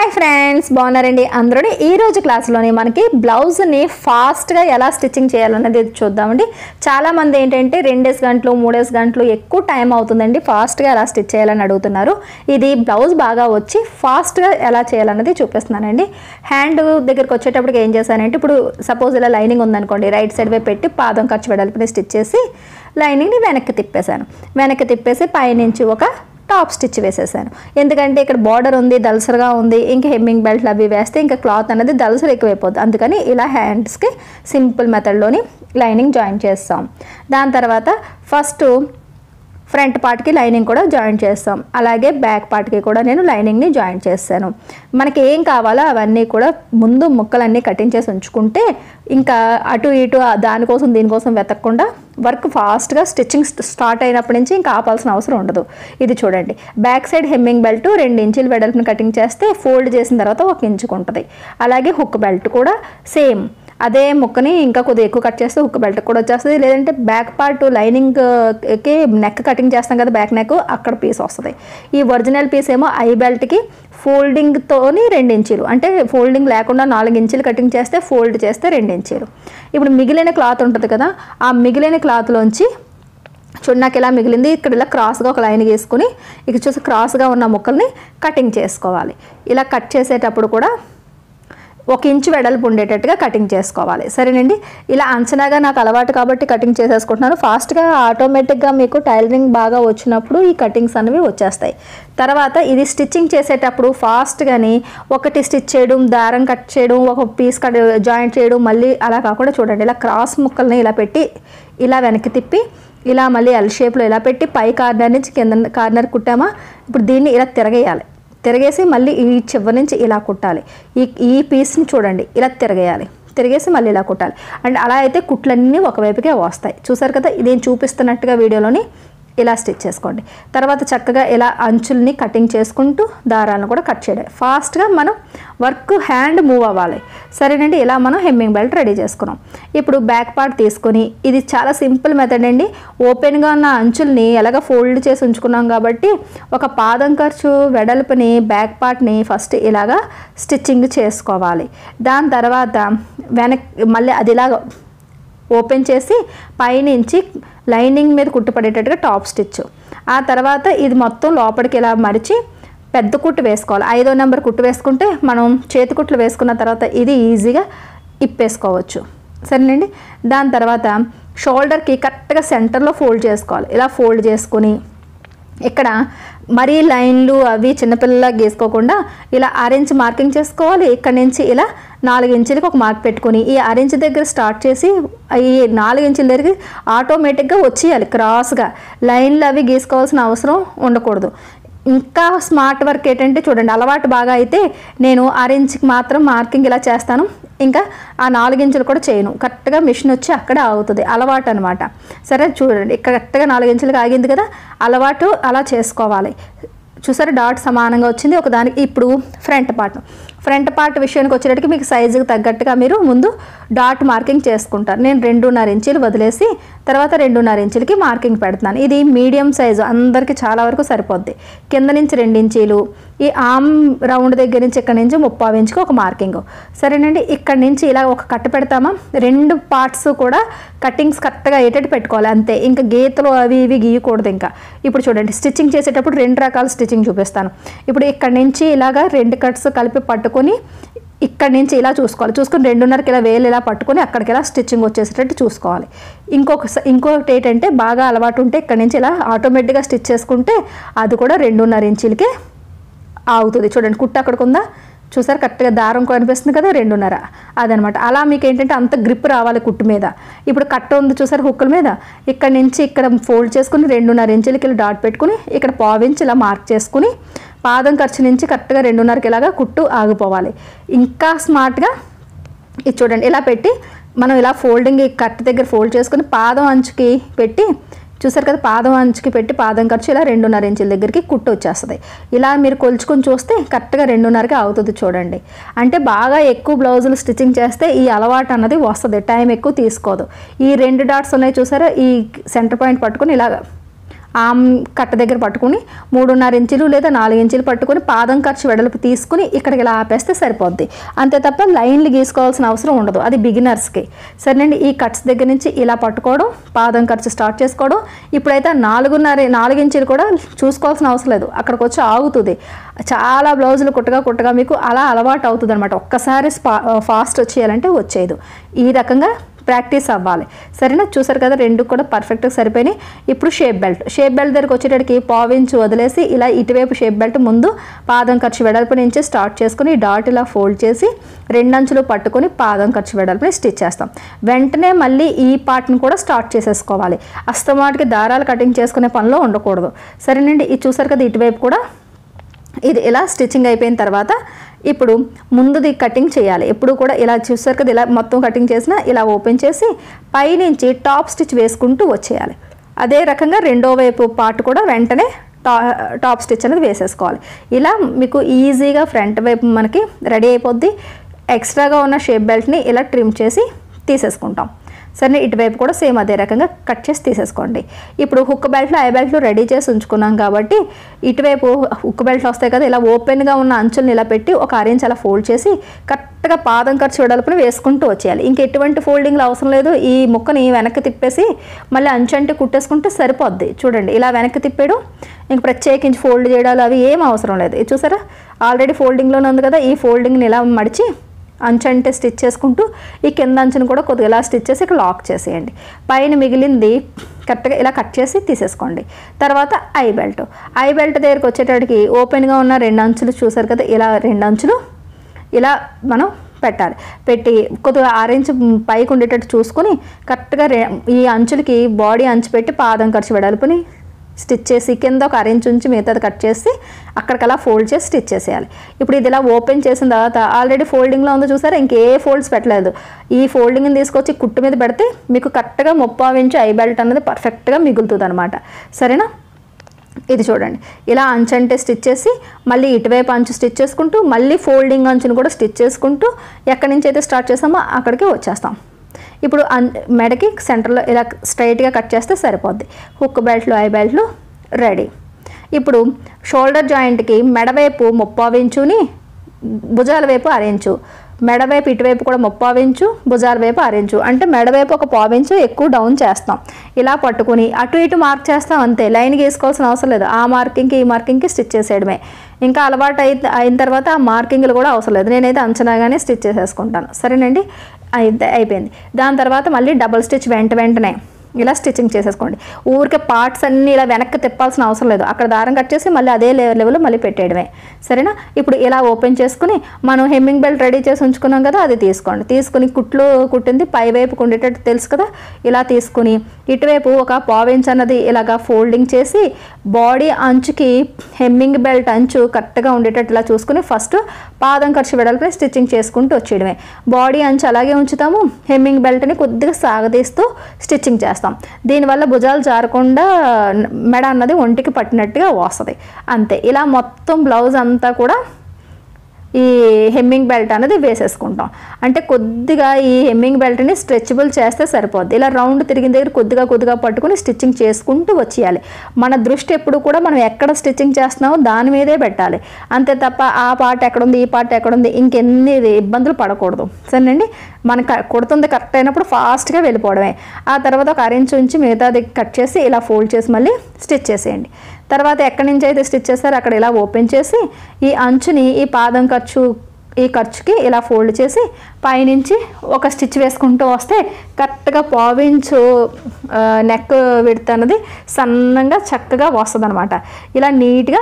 hi friends బాగున్నారండి అందరూ ఈ రోజు క్లాస్లోని మనకి బ్లౌజ్ని ఫాస్ట్గా ఎలా స్టిచ్చింగ్ చేయాలన్నది చూద్దామండి చాలామంది ఏంటంటే రెండేసి గంటలు మూడేసి గంటలు ఎక్కువ టైం అవుతుందండి ఫాస్ట్గా ఎలా స్టిచ్ చేయాలని అడుగుతున్నారు ఇది బ్లౌజ్ బాగా వచ్చి ఫాస్ట్గా ఎలా చేయాలన్నది చూపిస్తున్నానండి హ్యాండ్ దగ్గరికి వచ్చేటప్పటికి ఏం చేశానంటే ఇప్పుడు సపోజ్ ఇలా లైనింగ్ ఉందనుకోండి రైట్ సైడ్ వైపు పెట్టి పాదం ఖర్చు వెడల్పుని స్టిచ్ చేసి లైనింగ్ని వెనక్కి తిప్పేశాను వెనక్కి తిప్పేసి పైనుంచి ఒక టాప్ స్టిచ్ వేసేసాను ఎందుకంటే ఇక్కడ బార్డర్ ఉంది దల్సరగా ఉంది ఇంకా హెమ్మింగ్ బెల్ట్లు అవి వేస్తే ఇంకా క్లాత్ అనేది దల్సర్ ఎక్కువైపోద్ది అందుకని ఇలా హ్యాండ్స్కి సింపుల్ మెథడ్లోని లైనింగ్ జాయిన్ చేస్తాం దాని తర్వాత ఫస్ట్ ఫ్రంట్ పార్ట్కి లైనింగ్ కూడా జాయిన్ చేస్తాం అలాగే బ్యాక్ పార్ట్కి కూడా నేను లైనింగ్ని జాయిన్ చేస్తాను మనకి ఏం కావాలో అవన్నీ కూడా ముందు ముక్కలన్నీ కటింగ్ చేసి ఉంచుకుంటే ఇంకా అటు ఇటు ఆ దానికోసం దీనికోసం వెతకకుండా వర్క్ ఫాస్ట్గా స్టిచ్చింగ్ స్టార్ట్ అయినప్పటి నుంచి ఇంకా ఆపాల్సిన అవసరం ఉండదు ఇది చూడండి బ్యాక్ సైడ్ హెమ్మింగ్ బెల్ట్ రెండు ఇంచులు వెడల్పుని కటింగ్ చేస్తే ఫోల్డ్ చేసిన తర్వాత ఒక ఇంచుకుంటుంది అలాగే హుక్ బెల్ట్ కూడా సేమ్ అదే ముక్కని ఇంకా కొద్దిగా ఎక్కువ కట్ చేస్తే హుక్ బెల్ట్ కూడా వచ్చేస్తుంది లేదంటే బ్యాక్ పార్ట్ లైనింగ్కి నెక్ కటింగ్ చేస్తాం కదా బ్యాక్ నెక్ అక్కడ పీస్ వస్తుంది ఈ ఒరిజినల్ పీస్ ఏమో ఐ బెల్ట్కి ఫోల్డింగ్తోని రెండు ఇంచీలు అంటే ఫోల్డింగ్ లేకుండా నాలుగు ఇంచులు కటింగ్ చేస్తే ఫోల్డ్ చేస్తే రెండు ఇంచీలు ఇప్పుడు మిగిలిన క్లాత్ ఉంటుంది కదా ఆ మిగిలిన క్లాత్లోంచి చూడు నాకు ఇలా మిగిలింది ఇక్కడ ఇలా క్రాస్గా ఒక లైన్ గీసుకుని ఇక చూసి క్రాస్గా ఉన్న ముక్కల్ని కటింగ్ చేసుకోవాలి ఇలా కట్ చేసేటప్పుడు కూడా ఒక ఇంచు వెడల్పు ఉండేటట్టుగా కటింగ్ చేసుకోవాలి సరేనండి ఇలా అంచనాగా నాకు అలవాటు కాబట్టి కటింగ్ చేసేసుకుంటున్నాను ఫాస్ట్గా ఆటోమేటిక్గా మీకు టైలరింగ్ బాగా వచ్చినప్పుడు ఈ కటింగ్స్ అనేవి వచ్చేస్తాయి తర్వాత ఇది స్టిచ్చింగ్ చేసేటప్పుడు ఫాస్ట్గాని ఒకటి స్టిచ్ చేయడం దారం కట్ చేయడం ఒక పీస్ కట్ జాయింట్ చేయడం మళ్ళీ అలా కాకుండా చూడండి ఇలా క్రాస్ ముక్కల్ని ఇలా పెట్టి ఇలా వెనక్కి తిప్పి ఇలా మళ్ళీ ఎల్ షేప్లో ఇలా పెట్టి పై కార్నర్ నుంచి కింద కార్నర్ కుట్టామా ఇప్పుడు దీన్ని ఇలా తిరగేయాలి తిరగేసి మళ్ళీ ఈ చివరి నుంచి ఇలా కుట్టాలి ఈ ఈ పీస్ని చూడండి ఇలా తిరగేయాలి తిరిగేసి మళ్ళీ ఇలా కుట్టాలి అండ్ అలా అయితే కుట్లన్నీ ఒకవైపుకే వస్తాయి చూసారు కదా ఇది నేను చూపిస్తున్నట్టుగా వీడియోలోని ఇలా స్టిచ్ చేసుకోండి తర్వాత చక్కగా ఇలా అంచుల్ని కటింగ్ చేసుకుంటూ దారాలను కూడా కట్ చేయడం ఫాస్ట్గా మనం వర్క్ హ్యాండ్ మూవ్ అవ్వాలి సరేనండి ఇలా మనం హెమ్మింగ్ బెల్ట్ రెడీ చేసుకున్నాం ఇప్పుడు బ్యాక్ పార్ట్ తీసుకొని ఇది చాలా సింపుల్ మెథడ్ అండి ఓపెన్గా ఉన్న అంచుల్ని ఎలాగ ఫోల్డ్ చేసి ఉంచుకున్నాం కాబట్టి ఒక పాదం ఖర్చు వెడల్పుని బ్యాక్ పార్ట్ని ఫస్ట్ ఇలాగా స్టిచ్చింగ్ చేసుకోవాలి దాని తర్వాత వెనక్ మళ్ళీ అది ఇలాగ ఓపెన్ చేసి పైనుంచి లైనింగ్ మీద కుట్టుపడేటట్టుగా టాప్ స్టిచ్ ఆ తర్వాత ఇది మొత్తం లోపలికి ఇలా మరిచి పెద్ద కుట్టు వేసుకోవాలి ఐదో నెంబర్ కుట్టు వేసుకుంటే మనం చేతి కుట్లు వేసుకున్న తర్వాత ఇది ఈజీగా ఇప్పేసుకోవచ్చు సరేనండి దాని తర్వాత షోల్డర్కి కరెక్ట్గా సెంటర్లో ఫోల్డ్ చేసుకోవాలి ఇలా ఫోల్డ్ చేసుకుని ఇక్కడ మరీ లైన్లు అవి చిన్నపిల్లలా గీసుకోకుండా ఇలా ఆరెంజ్ మార్కింగ్ చేసుకోవాలి ఇక్కడ నుంచి ఇలా నాలుగు ఇంచులకి ఒక మార్క్ పెట్టుకొని ఈ ఆరెంజ్ దగ్గర స్టార్ట్ చేసి ఈ నాలుగు ఇంచుల దగ్గరికి ఆటోమేటిక్గా వచ్చేయాలి క్రాస్గా లైన్లు అవి గీసుకోవాల్సిన అవసరం ఉండకూడదు ఇంకా స్మార్ట్ వర్క్ ఏంటంటే చూడండి అలవాటు బాగా అయితే నేను ఆరెంజ్కి మాత్రం మార్కింగ్ ఇలా చేస్తాను ఇంకా ఆ నాలుగించులు కూడా చేయను కరెక్ట్గా మిషన్ వచ్చి అక్కడ ఆగుతుంది అలవాటు అనమాట సరే చూడండి ఇక్కడ కరెక్ట్గా నాలుగించులకు ఆగింది కదా అలవాటు అలా చేసుకోవాలి చూసారు డాట్ సమానంగా వచ్చింది ఒక దానికి ఇప్పుడు ఫ్రంట్ పార్ట్ ఫ్రంట్ పార్ట్ విషయానికి వచ్చేటట్టుకి మీకు సైజుకి తగ్గట్టుగా మీరు ముందు డాట్ మార్కింగ్ చేసుకుంటారు నేను రెండున్నర ఇంచులు వదిలేసి తర్వాత రెండున్నర ఇంచులకి మార్కింగ్ పెడుతున్నాను ఇది మీడియం సైజు అందరికీ చాలా వరకు సరిపోద్ది కింద నుంచి రెండు ఇంచీలు ఈ ఆమ్ రౌండ్ దగ్గర నుంచి ఇక్కడ నుంచి ముప్పావు ఇంచుకి ఒక మార్కింగ్ సరేనండి ఇక్కడ నుంచి ఇలా ఒక కట్ట పెడతామా రెండు పార్ట్స్ కూడా కటింగ్స్ కరెక్ట్గా అయ్యేటట్టు పెట్టుకోవాలి అంతే ఇంకా గీతలు అవి ఇవి గీయకూడదు ఇంకా ఇప్పుడు చూడండి స్టిచ్చింగ్ చేసేటప్పుడు రెండు రకాల స్టిచ్చింగ్ చూపిస్తాను ఇప్పుడు ఇక్కడ నుంచి ఇలాగా రెండు కట్స్ కలిపి పట్టుకొని ఇక్కడ నుంచి ఇలా చూసుకోవాలి చూసుకొని రెండున్నరకి ఇలా వేలు ఇలా పట్టుకొని అక్కడికి ఇలా స్టిచ్చింగ్ వచ్చేసేటట్టు చూసుకోవాలి ఇంకొక స- ఇంకొకటి ఏంటంటే బాగా అలవాటు ఉంటే ఇక్కడ నుంచి ఇలా ఆటోమేటిక్గా స్టిచ్ చేసుకుంటే అది కూడా రెండున్నర ఇంచులకే ఆగుతుంది చూడండి కుట్టు అక్కడికి ఉందా చూసారు కరెక్ట్గా దారం కనిపిస్తుంది కదా రెండున్నర అదనమాట అలా మీకు ఏంటంటే అంత గ్రిప్ రావాలి కుట్టు మీద ఇప్పుడు కట్ట ఉంది చూసారు హుక్కుల మీద ఇక్కడ నుంచి ఇక్కడ ఫోల్డ్ చేసుకుని రెండున్నర ఇంచులకి ఇలా డాట్ పెట్టుకుని ఇక్కడ పావించి ఇలా మార్క్ చేసుకుని పాదం ఖర్చు నుంచి కరెక్ట్గా రెండున్నరకి ఇలాగా కుట్టు ఆగిపోవాలి ఇంకా స్మార్ట్గా ఇది చూడండి ఇలా పెట్టి మనం ఇలా ఫోల్డింగ్ ఈ కట్ దగ్గర ఫోల్డ్ చేసుకుని పాదం అంచుకి పెట్టి చూసారు కదా పాదం అంచుకి పెట్టి పాదం ఖర్చు ఇలా రెండున్నర ఇంచుల దగ్గరికి కుట్టు వచ్చేస్తుంది ఇలా మీరు కొలుచుకొని చూస్తే కరెక్ట్గా రెండున్నరకి అవుతుంది చూడండి అంటే బాగా ఎక్కువ బ్లౌజులు స్టిచ్చింగ్ చేస్తే ఈ అలవాటు అన్నది వస్తుంది టైం ఎక్కువ తీసుకోదు ఈ రెండు డాట్స్ ఉన్నాయి చూసారా ఈ సెంటర్ పాయింట్ పట్టుకొని ఇలాగ ఆమ్ కట్ట దగ్గర పట్టుకుని మూడున్నర ఇంచులు లేదా నాలుగు ఇంచులు పట్టుకొని పాదం ఖర్చు వెడల్పు తీసుకుని ఇక్కడికి ఇలా ఆపేస్తే సరిపోద్ది అంతే తప్ప లైన్లు గీసుకోవాల్సిన అవసరం ఉండదు అది బిగినర్స్కి సరేనండి ఈ కట్స్ దగ్గర నుంచి ఇలా పట్టుకోవడం పాదం ఖర్చు స్టార్ట్ చేసుకోవడం ఇప్పుడైతే నాలుగున్నర నాలుగు ఇంచులు కూడా చూసుకోవాల్సిన అవసరం లేదు అక్కడికి వచ్చి ఆగుతుంది చాలా బ్లౌజులు కుట్టగా కుట్టగా మీకు అలా అలవాటు అవుతుంది అనమాట ఒక్కసారి స్పా ఫాస్ట్ వచ్చేయాలంటే వచ్చేది ఈ రకంగా ప్రాక్టీస్ అవ్వాలి సరేనా చూసారు కదా రెండు కూడా పర్ఫెక్ట్గా సరిపోయినాయి ఇప్పుడు షేప్ బెల్ట్ షేప్ బెల్ట్ దగ్గరికి వచ్చేటడికి పావించి వదిలేసి ఇలా ఇటువైపు షేప్ బెల్ట్ ముందు పాదం ఖర్చు వెడల్పు నుంచి స్టార్ట్ చేసుకుని డాట్ ఇలా ఫోల్డ్ చేసి రెండంచులు పట్టుకొని పాదం ఖర్చు వెడల్పుని స్టిచ్ చేస్తాం వెంటనే మళ్ళీ ఈ పార్ట్ని కూడా స్టార్ట్ చేసేసుకోవాలి అస్తమాటికి దారాలు కటింగ్ చేసుకునే పనిలో ఉండకూడదు సరేనండి ఇది చూసారు కదా ఇటువైపు కూడా ఇది ఇలా స్టిచ్చింగ్ అయిపోయిన తర్వాత ఇప్పుడు ముందుది కటింగ్ చేయాలి ఎప్పుడు కూడా ఇలా చూస్తారు కదా ఇలా మొత్తం కటింగ్ చేసిన ఇలా ఓపెన్ చేసి పైనుంచి టాప్ స్టిచ్ వేసుకుంటూ వచ్చేయాలి అదే రకంగా రెండో వైపు పార్ట్ కూడా వెంటనే టా టాప్ స్టిచ్ అనేది వేసేసుకోవాలి ఇలా మీకు ఈజీగా ఫ్రంట్ వైపు మనకి రెడీ అయిపోద్ది ఎక్స్ట్రాగా ఉన్న షేప్ బెల్ట్ని ఇలా ట్రిమ్ చేసి తీసేసుకుంటాం సరే ఇటువైపు కూడా సేమ్ అదే రకంగా కట్ చేసి తీసేసుకోండి ఇప్పుడు హుక్ బెల్ట్లు ఐ బెల్ట్లు రెడీ చేసి ఉంచుకున్నాం కాబట్టి ఇటువైపు హుక్ బెల్ట్లు వస్తాయి కదా ఇలా ఓపెన్గా ఉన్న అంచుల్ని ఇలా పెట్టి ఒక అరేంజ్ అలా ఫోల్డ్ చేసి కరెక్ట్గా పాదం ఖర్చు వెడల్పుని వేసుకుంటూ వచ్చేయాలి ఇంక ఎటువంటి ఫోల్డింగ్లు అవసరం లేదు ఈ ముక్కని వెనక్కి తిప్పేసి మళ్ళీ అంచు అంటే కుట్టేసుకుంటే సరిపోద్ది చూడండి ఇలా వెనక్కి తిప్పాడు ఇంక ప్రత్యేకించి ఫోల్డ్ చేయడాలు అవి ఏం అవసరం లేదు ఇది చూసారా ఆల్రెడీ ఫోల్డింగ్లోనే ఉంది కదా ఈ ఫోల్డింగ్ని ఇలా మడిచి అంచు అంటే స్టిచ్ చేసుకుంటూ ఈ కింద అంచును కూడా కొద్దిగా ఇలా స్టిచ్ చేసి ఇక్కడ లాక్ చేసేయండి పైన మిగిలింది కరెక్ట్గా ఇలా కట్ చేసి తీసేసుకోండి తర్వాత ఐ బెల్ట్ ఐ బెల్ట్ దగ్గరికి వచ్చేటప్పటికి ఓపెన్గా ఉన్న రెండు అంచులు చూసారు కదా ఇలా రెండు అంచులు ఇలా మనం పెట్టాలి పెట్టి కొద్దిగా ఆరెంజ్ పైకి ఉండేటట్టు చూసుకొని కరెక్ట్గా రే ఈ అంచులకి బాడీ అంచు పెట్టి పాదం ఖర్చు వెడల్పుని స్టిచ్ చేసి కింద ఒక అరేంజ్ ఉంచి మిగతాది కట్ చేసి అక్కడికలా ఫోల్డ్ చేసి స్టిచ్ చేసేయాలి ఇప్పుడు ఇది ఇలా ఓపెన్ చేసిన తర్వాత ఆల్రెడీ ఫోల్డింగ్లో ఉందో చూసారా ఇంకే ఫోల్డ్స్ పెట్టలేదు ఈ ఫోల్డింగ్ని తీసుకొచ్చి కుట్టు మీద పెడితే మీకు కరెక్ట్గా ముప్పావు ఇంచు ఐ బెల్ట్ అనేది పర్ఫెక్ట్గా మిగులుతుంది అనమాట సరేనా ఇది చూడండి ఇలా అంచు అంటే స్టిచ్ చేసి మళ్ళీ ఇటువైపు అంచు స్టిచ్ చేసుకుంటూ మళ్ళీ ఫోల్డింగ్ అంచును కూడా స్టిచ్ చేసుకుంటూ ఎక్కడి నుంచి అయితే స్టార్ట్ చేసామో అక్కడికి వచ్చేస్తాం ఇప్పుడు అన్ మెడకి సెంటర్లో ఇలా స్ట్రైట్గా కట్ చేస్తే సరిపోద్ది హుక్ బెల్ట్లు ఐ బెల్ట్లు రెడీ ఇప్పుడు షోల్డర్ జాయింట్కి మెడవైపు ముప్పావించుని భుజాల వైపు అరేంచు మెడవైపు ఇటువైపు కూడా ముప్పావించు భుజాల వైపు అరేంచు అంటే మెడవైపు ఒక పావించు ఎక్కువ డౌన్ చేస్తాం ఇలా పట్టుకుని అటు ఇటు మార్క్ చేస్తాం అంతే లైన్ గీసుకోవాల్సిన అవసరం లేదు ఆ మార్కింగ్కి ఈ మార్కింగ్కి స్టిచ్ చేసేయడమే ఇంకా అలవాటు అయి అయిన తర్వాత ఆ మార్కింగ్లు కూడా అవసరం లేదు నేనైతే అంచనాగానే స్టిచ్ చేసేసుకుంటాను సరేనండి అయితే అయిపోయింది దాని తర్వాత మళ్ళీ డబుల్ స్టిచ్ వెంట వెంటనే ఇలా స్టిచ్చింగ్ చేసేసుకోండి ఊరికే పార్ట్స్ అన్నీ ఇలా వెనక్కి తిప్పాల్సిన అవసరం లేదు అక్కడ దారం కట్ చేసి మళ్ళీ అదే లెవెల్లో మళ్ళీ పెట్టేయడమే సరేనా ఇప్పుడు ఇలా ఓపెన్ చేసుకుని మనం హెమ్మింగ్ బెల్ట్ రెడీ చేసి ఉంచుకున్నాం కదా అది తీసుకోండి తీసుకుని కుట్లు కుట్టింది పై వైపు ఉండేటట్టు తెలుసు కదా ఇలా తీసుకుని ఇటువైపు ఒక పావించ్ అన్నది ఇలాగా ఫోల్డింగ్ చేసి బాడీ అంచుకి హెమ్మింగ్ బెల్ట్ అంచు కరెక్ట్గా ఉండేటట్టు ఇలా చూసుకుని ఫస్ట్ పాదం ఖర్చు వెడల్పై స్టిచ్చింగ్ చేసుకుంటూ వచ్చేయడమే బాడీ అంచు అలాగే ఉంచుతాము హెమ్మింగ్ బెల్ట్ని కొద్దిగా సాగదీస్తూ స్టిచ్చింగ్ చేస్తాం దీనివల్ల భుజాలు జారకుండా మెడ అన్నది ఒంటికి పట్టినట్టుగా వస్తుంది అంతే ఇలా మొత్తం బ్లౌజ్ అంతా కూడా ఈ హెమ్మింగ్ బెల్ట్ అనేది వేసేసుకుంటాం అంటే కొద్దిగా ఈ హెమ్మింగ్ బెల్ట్ని స్ట్రెచబుల్ చేస్తే సరిపోద్ది ఇలా రౌండ్ తిరిగిన దగ్గర కొద్దిగా కొద్దిగా పట్టుకుని స్టిచ్చింగ్ చేసుకుంటూ వచ్చేయాలి మన దృష్టి ఎప్పుడు కూడా మనం ఎక్కడ స్టిచ్చింగ్ చేస్తున్నామో దాని మీదే పెట్టాలి అంతే తప్ప ఆ పార్ట్ ఎక్కడుంది ఈ పార్ట్ ఎక్కడుంది ఇంకెన్ని ఇబ్బందులు పడకూడదు సరేనండి మనకు కుడుతుంది కరెక్ట్ అయినప్పుడు ఫాస్ట్గా వెళ్ళిపోవడమే ఆ తర్వాత ఒక అరేంజ్ ఉంచి మిగతాది కట్ చేసి ఇలా ఫోల్డ్ చేసి మళ్ళీ స్టిచ్ చేసేయండి తర్వాత ఎక్కడి నుంచి అయితే స్టిచ్ చేస్తారో అక్కడ ఇలా ఓపెన్ చేసి ఈ అంచుని ఈ పాదం ఖర్చు ఈ ఖర్చుకి ఇలా ఫోల్డ్ చేసి పైనుంచి ఒక స్టిచ్ వేసుకుంటూ వస్తే కరెక్ట్గా పావించు నెక్ విడత అనేది సన్నంగా చక్కగా వస్తుంది అనమాట ఇలా నీట్గా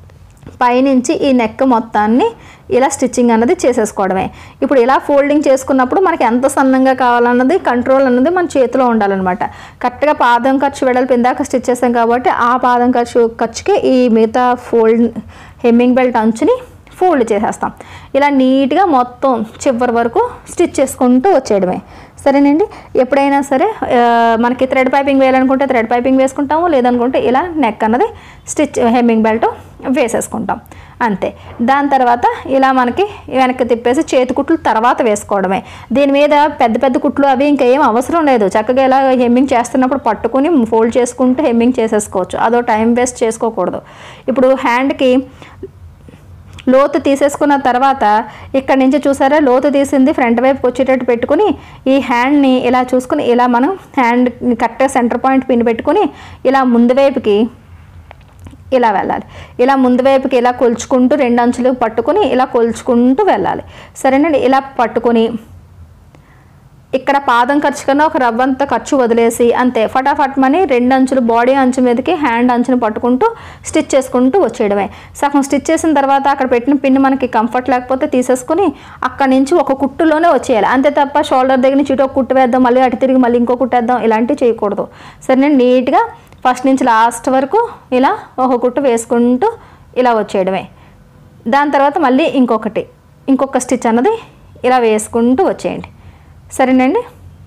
పైనుంచి ఈ నెక్ మొత్తాన్ని ఇలా స్టిచ్చింగ్ అన్నది చేసేసుకోవడమే ఇప్పుడు ఇలా ఫోల్డింగ్ చేసుకున్నప్పుడు మనకి ఎంత సన్నంగా కావాలన్నది కంట్రోల్ అన్నది మన చేతిలో ఉండాలన్నమాట కరెక్ట్గా పాదం ఖర్చు వెడల్పు ఇందాక స్టిచ్ చేసాం కాబట్టి ఆ పాదం ఖర్చు ఖర్చుకి ఈ మిగతా ఫోల్డ్ హెమ్మింగ్ బెల్ట్ అంచుని ఫోల్డ్ చేసేస్తాం ఇలా నీట్గా మొత్తం చివరి వరకు స్టిచ్ చేసుకుంటూ వచ్చేయడమే సరేనండి ఎప్పుడైనా సరే ఆ, మనకి థ్రెడ్ పైపింగ్ వేయాలనుకుంటే థ్రెడ్ పైపింగ్ వేసుకుంటాము లేదనుకుంటే ఇలా నెక్ అన్నది స్టిచ్ హెమ్మింగ్ బెల్ట్ వేసేసుకుంటాం అంతే దాని తర్వాత ఇలా మనకి వెనక్కి తిప్పేసి చేతి కుట్లు తర్వాత వేసుకోవడమే దీని మీద పెద్ద పెద్ద కుట్లు అవి ఇంకా ఏం అవసరం లేదు చక్కగా ఇలా హెమ్మింగ్ చేస్తున్నప్పుడు పట్టుకుని ఫోల్డ్ చేసుకుంటూ హెమ్మింగ్ చేసేసుకోవచ్చు అదో టైం వేస్ట్ చేసుకోకూడదు ఇప్పుడు హ్యాండ్కి లోతు తీసేసుకున్న తర్వాత ఇక్కడ నుంచి చూసారా లోతు తీసింది ఫ్రంట్ వైపుకి వచ్చేటట్టు పెట్టుకుని ఈ హ్యాండ్ని ఇలా చూసుకుని ఇలా మనం హ్యాండ్ కరెక్ట్గా సెంటర్ పాయింట్ పిన్ పెట్టుకుని ఇలా ముందు వైపుకి ఇలా వెళ్ళాలి ఇలా ముందు వైపుకి ఇలా కొలుచుకుంటూ రెండు అంచులు పట్టుకుని ఇలా కొలుచుకుంటూ వెళ్ళాలి సరేనండి ఇలా పట్టుకొని ఇక్కడ పాదం ఖర్చు కన్నా ఒక రవ్వంత ఖర్చు వదిలేసి అంతే ఫటాఫట్ మని రెండు అంచులు బాడీ అంచు మీదకి హ్యాండ్ అంచుని పట్టుకుంటూ స్టిచ్ చేసుకుంటూ వచ్చేయడమే సగం స్టిచ్ చేసిన తర్వాత అక్కడ పెట్టిన పిన్ మనకి కంఫర్ట్ లేకపోతే తీసేసుకుని అక్కడి నుంచి ఒక కుట్టులోనే వచ్చేయాలి అంతే తప్ప షోల్డర్ దగ్గర నుంచి ఇటు ఒక కుట్టు వేద్దాం మళ్ళీ అటు తిరిగి మళ్ళీ ఇంకో కుట్టు వేద్దాం ఇలాంటివి చేయకూడదు సరే నీట్గా ఫస్ట్ నుంచి లాస్ట్ వరకు ఇలా ఒక కుట్టు వేసుకుంటూ ఇలా వచ్చేయడమే దాని తర్వాత మళ్ళీ ఇంకొకటి ఇంకొక స్టిచ్ అన్నది ఇలా వేసుకుంటూ వచ్చేయండి సరేనండి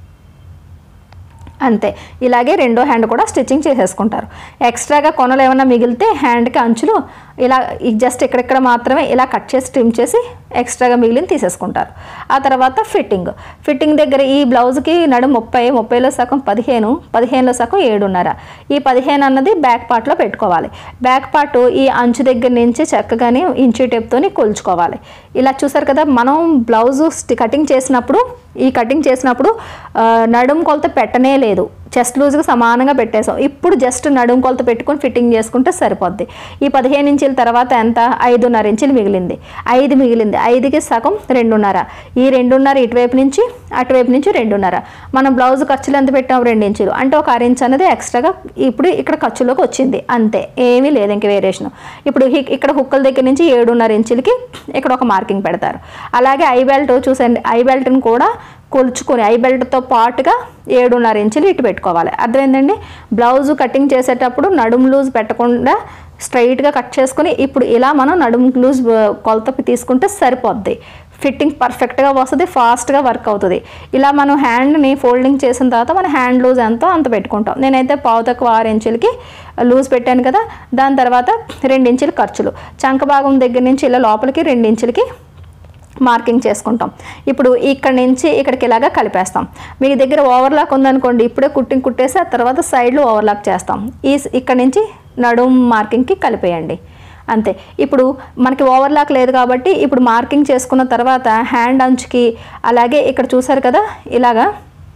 అంతే ఇలాగే రెండో హ్యాండ్ కూడా స్టిచ్చింగ్ చేసేసుకుంటారు ఎక్స్ట్రాగా కొనలు ఏమైనా మిగిలితే హ్యాండ్కి అంచులు ఇలా జస్ట్ ఇక్కడిక్కడ మాత్రమే ఇలా కట్ చేసి ట్రిమ్ చేసి ఎక్స్ట్రాగా మిగిలిన తీసేసుకుంటారు ఆ తర్వాత ఫిట్టింగ్ ఫిట్టింగ్ దగ్గర ఈ బ్లౌజ్కి నడు ముప్పై ముప్పైలో సగం పదిహేను పదిహేనులో సగం ఏడున్నర ఈ పదిహేను అన్నది బ్యాక్ పార్ట్లో పెట్టుకోవాలి బ్యాక్ పార్ట్ ఈ అంచు దగ్గర నుంచి చక్కగానే ఇంచు టేప్తోని కొలుచుకోవాలి ఇలా చూసారు కదా మనం బ్లౌజ్ కటింగ్ చేసినప్పుడు ఈ కటింగ్ చేసినప్పుడు ఆ, నడుం కొలత పెట్టనే లేదు చెస్ట్ లూజ్గా సమానంగా పెట్టేసాం ఇప్పుడు జస్ట్ నడుం కొలత పెట్టుకొని ఫిట్టింగ్ చేసుకుంటే సరిపోద్ది ఈ పదిహేను ఇంచుల తర్వాత ఎంత ఐదున్నర ఇంచులు మిగిలింది ఐదు మిగిలింది ఐదుకి సగం రెండున్నర ఈ రెండున్నర ఇటువైపు నుంచి అటువైపు నుంచి రెండున్నర మనం బ్లౌజ్ ఖర్చులు ఎంత పెట్టాం రెండు ఇంచులు అంటే ఒక అర ఇంచ్ అనేది ఎక్స్ట్రాగా ఇప్పుడు ఇక్కడ ఖర్చులోకి వచ్చింది అంతే ఏమీ లేదు ఇంక వేరియేషన్ ఇప్పుడు హి- ఇక్కడ హుక్కల దగ్గర నుంచి ఏడున్నర ఇంచులకి ఇక్కడ ఒక మార్కింగ్ పెడతారు అలాగే ఐ బెల్ట్ చూసండి ఐ బెల్ట్ని కూడా కొలుచుకొని ఐ బెల్ట్తో పాటుగా ఏడున్నర ఇంచులు ఇటు పెట్టుకోవాలి అర్థమైందండి బ్లౌజ్ కటింగ్ చేసేటప్పుడు నడుము లూజ్ పెట్టకుండా స్ట్రైట్గా కట్ చేసుకొని ఇప్పుడు ఇలా మనం నడుము లూజ్ కొలత తీసుకుంటే సరిపోద్ది ఫిట్టింగ్ పర్ఫెక్ట్గా వస్తుంది ఫాస్ట్గా వర్క్ అవుతుంది ఇలా మనం హ్యాండ్ని ఫోల్డింగ్ చేసిన తర్వాత మన హ్యాండ్ లూజ్ ఎంతో అంత పెట్టుకుంటాం నేనైతే పావు తక్కువ ఆరు ఇంచులకి లూజ్ పెట్టాను కదా దాని తర్వాత రెండు ఇంచులు ఖర్చులు చంక భాగం దగ్గర నుంచి ఇలా లోపలికి రెండు ఇంచులకి మార్కింగ్ చేసుకుంటాం ఇప్పుడు ఇక్కడ నుంచి ఇక్కడికి ఇలాగా కలిపేస్తాం మీ దగ్గర ఓవర్లాక్ ఉందనుకోండి ఇప్పుడే కుట్టింగ్ కుట్టేసి ఆ తర్వాత సైడ్లో ఓవర్లాక్ చేస్తాం ఈ ఇక్కడ నుంచి నడుం మార్కింగ్కి కలిపేయండి అంతే ఇప్పుడు మనకి ఓవర్లాక్ లేదు కాబట్టి ఇప్పుడు మార్కింగ్ చేసుకున్న తర్వాత హ్యాండ్ అంచుకి అలాగే ఇక్కడ చూసారు కదా ఇలాగా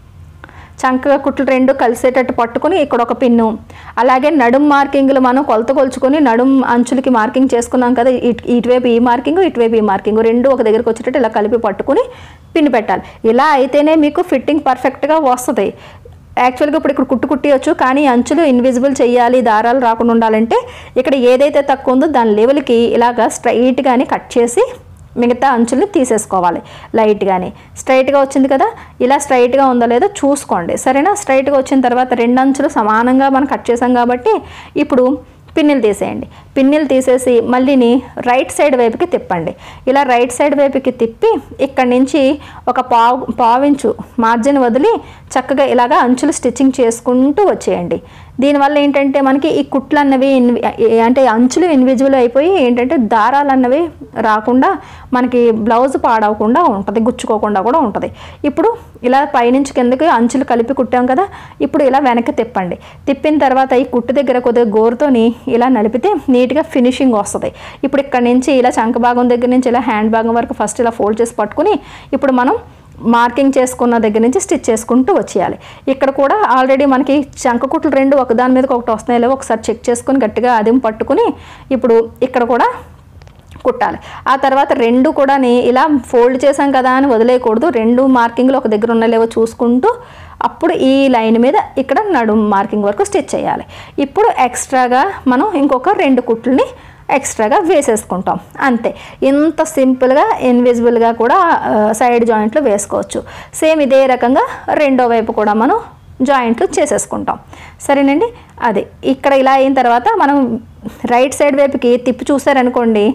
చంకగా కుట్లు రెండు కలిసేటట్టు పట్టుకొని ఇక్కడ ఒక పిన్ను అలాగే నడుం మార్కింగ్లు మనం కొలత కొలుచుకొని నడుం అంచులకి మార్కింగ్ చేసుకున్నాం కదా ఇట్- ఇటువైపు ఈ మార్కింగ్ ఇటువైపు ఈ మార్కింగ్ రెండు ఒక దగ్గరికి వచ్చేటట్టు ఇలా కలిపి పట్టుకుని పిన్ పెట్టాలి ఇలా అయితేనే మీకు ఫిట్టింగ్ పర్ఫెక్ట్గా వస్తుంది యాక్చువల్గా ఇప్పుడు ఇక్కడ కుట్టు కుట్టియచ్చు కానీ అంచులు ఇన్విజిబుల్ చేయాలి దారాలు రాకుండా ఉండాలంటే ఇక్కడ ఏదైతే తక్కువ ఉందో దాని లెవెల్కి ఇలాగా స్ట్రైట్గానే కట్ చేసి మిగతా అంచుల్ని తీసేసుకోవాలి లైట్గానే స్ట్రైట్గా వచ్చింది కదా ఇలా స్ట్రైట్గా ఉందో లేదో చూసుకోండి సరేనా స్ట్రైట్గా వచ్చిన తర్వాత రెండు అంచులు సమానంగా మనం కట్ చేసాం కాబట్టి ఇప్పుడు పిన్నులు తీసేయండి పిన్నులు తీసేసి మళ్ళీని రైట్ సైడ్ వైపుకి తిప్పండి ఇలా రైట్ సైడ్ వైపుకి తిప్పి ఇక్కడి నుంచి ఒక పావు పావించు మార్జిన్ వదిలి చక్కగా ఇలాగా అంచులు స్టిచ్చింగ్ చేసుకుంటూ వచ్చేయండి దీనివల్ల ఏంటంటే మనకి ఈ కుట్లు అన్నవి ఇన్వి అంటే అంచులు ఇన్విజిబుల్ అయిపోయి ఏంటంటే దారాలు అన్నవి రాకుండా మనకి బ్లౌజ్ పాడవకుండా ఉంటుంది గుచ్చుకోకుండా కూడా ఉంటుంది ఇప్పుడు ఇలా పైనుంచి కిందకి అంచులు కలిపి కుట్టాం కదా ఇప్పుడు ఇలా వెనక్కి తిప్పండి తిప్పిన తర్వాత ఈ కుట్టు దగ్గర కొద్దిగా గోరుతోని ఇలా నలిపితే నీట్గా ఫినిషింగ్ వస్తుంది ఇప్పుడు ఇక్కడ నుంచి ఇలా చంక భాగం దగ్గర నుంచి ఇలా హ్యాండ్ భాగం వరకు ఫస్ట్ ఇలా ఫోల్డ్ చేసి పట్టుకుని ఇప్పుడు మనం మార్కింగ్ చేసుకున్న దగ్గర నుంచి స్టిచ్ చేసుకుంటూ వచ్చేయాలి ఇక్కడ కూడా ఆల్రెడీ మనకి చంక కుట్లు రెండు ఒకదాని మీదకి ఒకటి వస్తున్నాయి లేవో ఒకసారి చెక్ చేసుకుని గట్టిగా అదిం పట్టుకుని ఇప్పుడు ఇక్కడ కూడా కుట్టాలి ఆ తర్వాత రెండు కూడా ఇలా ఫోల్డ్ చేసాం కదా అని వదిలేయకూడదు రెండు మార్కింగ్లు ఒక దగ్గర ఉన్న లేవో చూసుకుంటూ అప్పుడు ఈ లైన్ మీద ఇక్కడ నడుము మార్కింగ్ వరకు స్టిచ్ చేయాలి ఇప్పుడు ఎక్స్ట్రాగా మనం ఇంకొక రెండు కుట్లని ఎక్స్ట్రాగా వేసేసుకుంటాం అంతే ఇంత సింపుల్గా ఇన్విజిబుల్గా కూడా ఆ, సైడ్ జాయింట్లు వేసుకోవచ్చు సేమ్ ఇదే రకంగా రెండో వైపు కూడా మనం జాయింట్లు చేసేసుకుంటాం సరేనండి అది ఇక్కడ ఇలా అయిన తర్వాత మనం రైట్ సైడ్ వైపుకి తిప్పి చూసారనుకోండి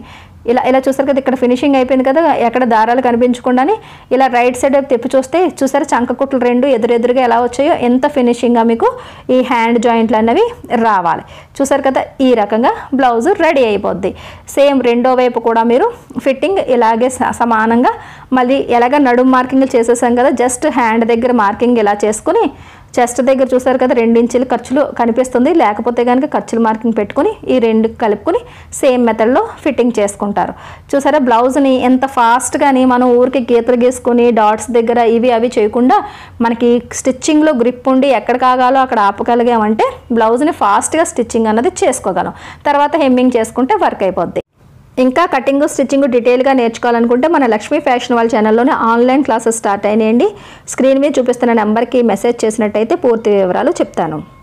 ఇలా ఇలా చూసారు కదా ఇక్కడ ఫినిషింగ్ అయిపోయింది కదా ఎక్కడ దారాలు కనిపించకుండానే ఇలా రైట్ సైడ్ వైపు తిప్పి చూస్తే చూసారు చంక కుట్లు రెండు ఎదురెదురుగా ఎలా వచ్చాయో ఎంత ఫినిషింగ్గా మీకు ఈ హ్యాండ్ జాయింట్లు అనేవి రావాలి చూసారు కదా ఈ రకంగా బ్లౌజ్ రెడీ అయిపోద్ది సేమ్ రెండో వైపు కూడా మీరు ఫిట్టింగ్ ఇలాగే స- సమానంగా మళ్ళీ ఎలాగ నడుము మార్కింగ్ చేసేసాం కదా జస్ట్ హ్యాండ్ దగ్గర మార్కింగ్ ఇలా చేసుకుని చెస్ట్ దగ్గర చూసారు కదా రెండు ఇంచులు ఖర్చులు కనిపిస్తుంది లేకపోతే కనుక ఖర్చులు మార్కింగ్ పెట్టుకుని ఈ రెండు కలుపుకొని సేమ్ మెథడ్లో ఫిట్టింగ్ చేసుకుంటారు చూసారా బ్లౌజ్ని ఎంత ఫాస్ట్గాని మనం ఊరికి గీతలు గీసుకొని డాట్స్ దగ్గర ఇవి అవి చేయకుండా మనకి స్టిచ్చింగ్లో గ్రిప్ ఉండి ఎక్కడ కాగాలో అక్కడ ఆపగలిగామంటే బ్లౌజ్ని ఫాస్ట్గా స్టిచ్చింగ్ అన్నది చేసుకోగలం తర్వాత హెమ్మింగ్ చేసుకుంటే వర్క్ అయిపోద్ది ఇంకా కటింగ్ స్టిచ్చింగ్ డీటెయిల్గా నేర్చుకోవాలనుకుంటే మన లక్ష్మీ ఫ్యాషన్ వాళ్ళ ఛానల్లోనే ఆన్లైన్ క్లాసెస్ స్టార్ట్ అయినాయండి స్క్రీన్ మీద చూపిస్తున్న నెంబర్కి మెసేజ్ చేసినట్టయితే పూర్తి వివరాలు చెప్తాను